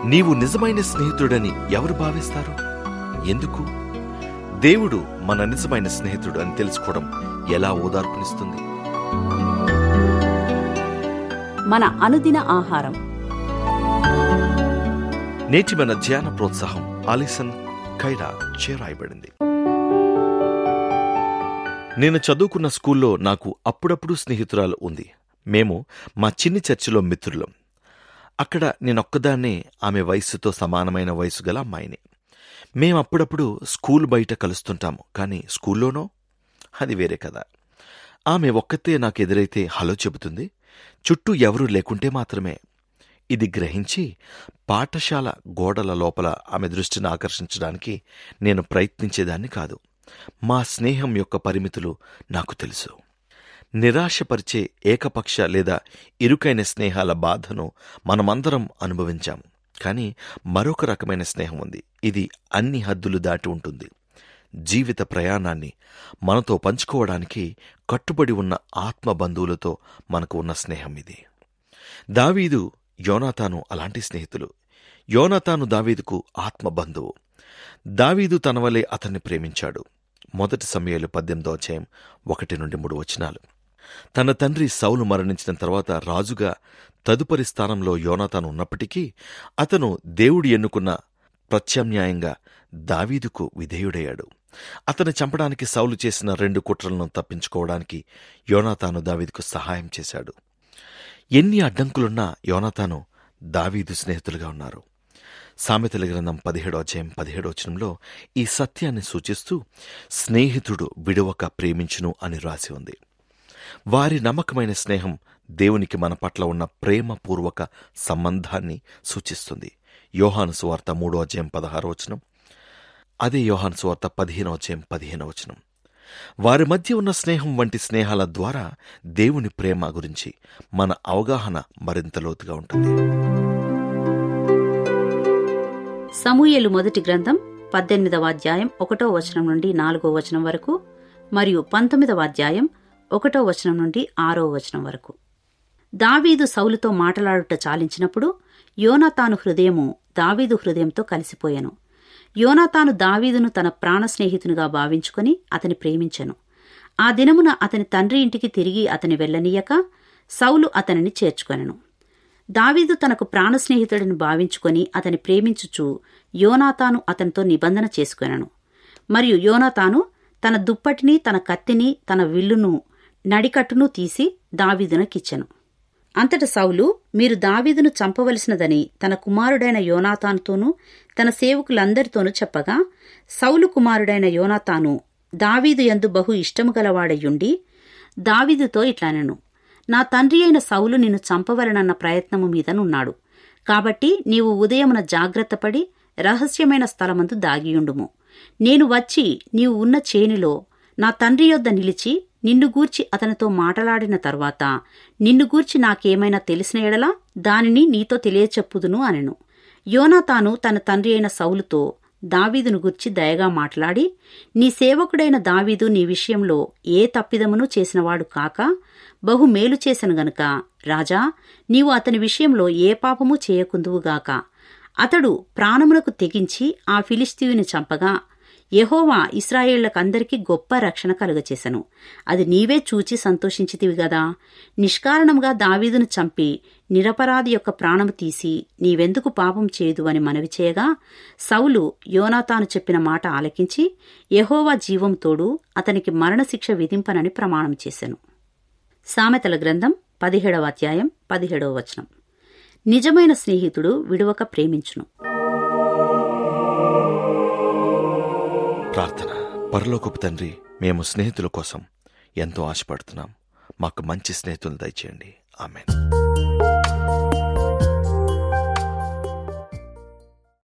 నీవు నిజమైన స్నేహితుడని ఎవరు భావిస్తారు ఎందుకు దేవుడు మన నిజమైన స్నేహితుడు అని తెలుసుకోవడం ఎలా ఓదార్పునిస్తుంది మన అనుదిన ఆహారం నేటి మన ధ్యాన ప్రోత్సాహం ఆలిసన్ ఖైరా చేరాయబడింది నేను చదువుకున్న స్కూల్లో నాకు అప్పుడప్పుడు స్నేహితురాలు ఉంది మేము మా చిన్ని చర్చిలో మిత్రులం అక్కడ నేనొక్కదాన్నే ఆమె వయస్సుతో సమానమైన వయసు గల అమ్మాయిని మేం అప్పుడప్పుడు స్కూల్ బయట కలుస్తుంటాము కానీ స్కూల్లోనో అది వేరే కదా ఆమె ఒక్కతే నాకు ఎదురైతే హలో చెబుతుంది చుట్టూ ఎవరూ లేకుంటే మాత్రమే ఇది గ్రహించి పాఠశాల గోడల లోపల ఆమె దృష్టిని ఆకర్షించడానికి నేను ప్రయత్నించేదాన్ని కాదు మా స్నేహం యొక్క పరిమితులు నాకు తెలుసు నిరాశపరిచే ఏకపక్ష లేదా ఇరుకైన స్నేహాల బాధను మనమందరం అనుభవించాం కానీ మరొక రకమైన స్నేహం ఉంది ఇది అన్ని హద్దులు దాటి ఉంటుంది జీవిత ప్రయాణాన్ని మనతో పంచుకోవడానికి కట్టుబడి ఉన్న ఆత్మ బంధువులతో మనకు ఉన్న స్నేహం ఇది దావీదు యోనాతాను అలాంటి స్నేహితులు యోనాతాను దావీదుకు ఆత్మ బంధువు దావీదు తన వలె అతన్ని ప్రేమించాడు మొదటి సమయాలు పద్దెనిమిదో అధ్యాయం ఒకటి నుండి మూడు వచనాలు తన తండ్రి సౌలు మరణించిన తర్వాత రాజుగా తదుపరి స్థానంలో యోనాతాను ఉన్నప్పటికీ అతను దేవుడు ఎన్నుకున్న ప్రత్యామ్నాయంగా దావీదుకు విధేయుడయ్యాడు అతన్ని చంపడానికి సౌలు చేసిన రెండు కుట్రలను తప్పించుకోవడానికి యోనాతాను దావీదుకు సహాయం చేశాడు ఎన్ని అడ్డంకులున్నా యోనాతాను దావీదు స్నేహితులుగా ఉన్నారు సామెతల గ్రంథం పదిహేడో అధ్యాయం పదిహేడో వచనంలో ఈ సత్యాన్ని సూచిస్తూ స్నేహితుడు విడవక ప్రేమించును అని రాసి ఉంది వారి నమ్మకమైన స్నేహం దేవునికి మన పట్ల ఉన్న ప్రేమపూర్వక సంబంధాన్ని సూచిస్తుంది యోహాను సువార్త మూడో అధ్యాయం పదహారో వచనం అదే యోహాను సువార్త పదిహేనో అధ్యాయం పదిహేనో వచనం వారి మధ్య ఉన్న స్నేహం వంటి స్నేహాల ద్వారా దేవుని ప్రేమ గురించి మన అవగాహన మరింత లోతుగా ఉంటుంది సమూయేలు మొదటి గ్రంథం పద్దెనిమిదవ అధ్యాయం ఒకటో వచనం నుండి నాలుగో వచనం వరకు మరియు పంతొమ్మిదవ అధ్యాయం ఒకటో వచనం నుండి ఆరో వచనం వరకు దావీదు సౌలుతో మాటలాడుట చాలించినప్పుడు యోనాతాను హృదయము దావీదు హృదయంతో కలిసిపోయాను యోనాతాను దావీదును తన ప్రాణ స్నేహితునిగా భావించుకొని అతని ప్రేమించెను ఆ దినమున అతని తండ్రి ఇంటికి తిరిగి అతని వెళ్ళనీయక సౌలు అతనిని చేర్చుకొనెను దావీదు తనకు ప్రాణ స్నేహితుడిని భావించుకొని అతని ప్రేమించుచు యోనాతాను అతనితో నిబంధన చేసుకొనెను మరియు యోనాతాను తన దుప్పటిని తన కత్తిని తన విల్లును నడికట్టును తీసి దావీదునకిచ్చెను అంతట సౌలు మీరు దావీదును చంపవలసినదని తన కుమారుడైన యోనాతానుతోనూ తన సేవకులందరితోనూ చెప్పగా సౌలు కుమారుడైన యోనాతాను దావీదు యందు బహు ఇష్టము గలవాడయుండి దావీదుతో ఇట్లానెను నా తండ్రి అయిన సౌలు నిన్ను చంపవలనన్న ప్రయత్నము మీదనున్నాడు కాబట్టి నీవు ఉదయమున జాగ్రత్తపడి రహస్యమైన స్థలమందు దాగియుండుము నేను వచ్చి నీవు ఉన్న చేనిలో నా తండ్రి యొద్ద నిలిచి నిన్ను గూర్చి అతనితో మాటలాడిన తర్వాత నిన్ను గూర్చి నాకేమైనా తెలిసిన ఎడలా దానిని నీతో తెలియచెప్పుదును అనెను యోనాతాను తన తండ్రి అయిన సౌలుతో దావీదును గూర్చి దయగా మాట్లాడి నీ సేవకుడైన దావీదు నీ విషయంలో ఏ తప్పిదమును చేసినవాడు కాక బహు మేలు చేసెను గనుక రాజా నీవు అతని విషయంలో ఏ పాపము చేయకుందువుగాక అతడు ప్రాణములకు తెగించి ఆ ఫిలిస్తీయుని చంపగా యెహోవా ఇస్రాయేళ్లకందరికీ గొప్ప రక్షణ కలుగచేసెను అది నీవే చూచి సంతోషించితివి గదా నిష్కారణంగా దావీదును చంపి నిరపరాధి యొక్క ప్రాణము తీసి నీవెందుకు పాపం చేయదు అని మనవి చేయగా సౌలు యోనాతాను చెప్పిన మాట ఆలకించి యెహోవా జీవం తోడు అతనికి మరణశిక్ష విధింపనని ప్రమాణం చేసెను సామెతల గ్రంథం పదిహేడవ అధ్యాయం పదిహేడవ వచనం నిజమైన స్నేహితుడు విడువక ప్రేమించును ప్రార్థన పరలోకపు తండ్రి మేము స్నేహితుల కోసం ఎంతో ఆశపడుతున్నాం మాకు మంచి స్నేహితులు దయచేయండి ఆమెన్